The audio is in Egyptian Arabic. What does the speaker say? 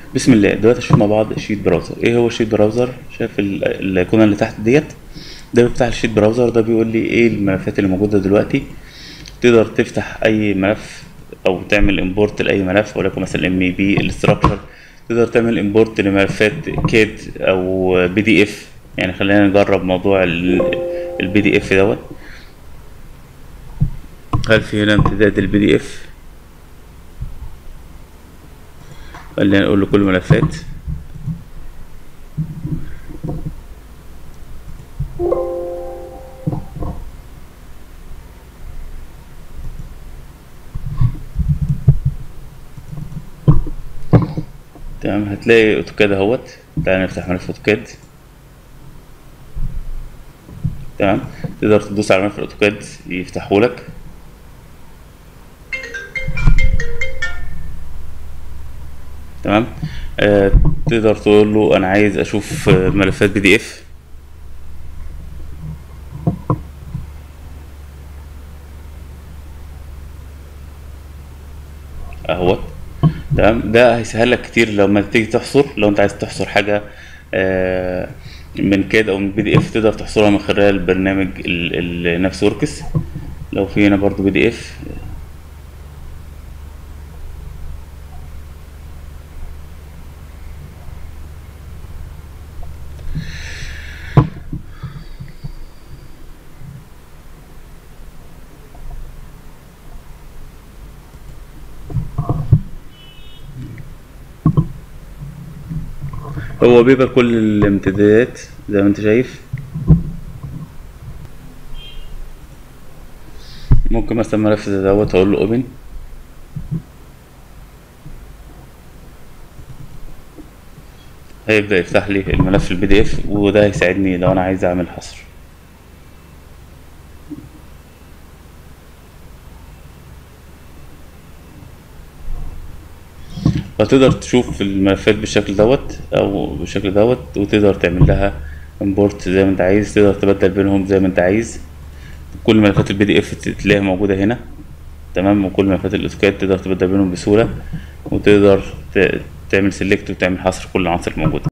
بسم الله دلوقتي نشوف مع بعض شيت براوزر ايه هو شيت براوزر شايف ال- الايقونه اللي تحت ديت ده بيفتح الشيت براوزر ده بيقول لي ايه الملفات اللي موجوده دلوقتي تقدر تفتح اي ملف او تعمل امبورت لاي ملف ولكن مثلا ام بي الاستراكشر تقدر تعمل امبورت لملفات كيد او بي دي اف يعني خلينا نجرب موضوع البي دي اف دوت هل في هنا امتداد البي دي اف خلينا نقول له كل ملفات تمام هتلاقي اوتوكاد اهوت تعالى نفتح ملف اوتوكاد تمام تقدر تدوس على ملف الاوتوكاد يفتحهولك تمام آه تقدر تقول له انا عايز اشوف آه، ملفات بي دي اف اهوت تمام ده هيسهل لك كتير لما تيجي تحصر لو انت عايز تحصر حاجه آه، من كاد او من بي دي اف تقدر تحصرها من خلال البرنامج ال- ال- نفس وركس لو في هنا برضو بي دي اف هو بيبقى كل الامتدادات زي ما انت شايف ممكن مثلا ملف زي دوت اقول له اوبن هيبدأ يفتح لي الملف البي دي اف وده هيساعدني لو انا عايز اعمل حصر فتقدر تشوف الملفات بالشكل دوت او بالشكل دوت وتقدر تعمل لها امبورت زي ما انت عايز تقدر تبدل بينهم زي ما انت عايز كل ملفات البي دي اف تلاقيها موجودة هنا تمام وكل ملفات الاوتوكاد تقدر تبدل بينهم بسهولة وتقدر ت- تعمل سيلكت وتعمل حصر كل العناصر الموجودة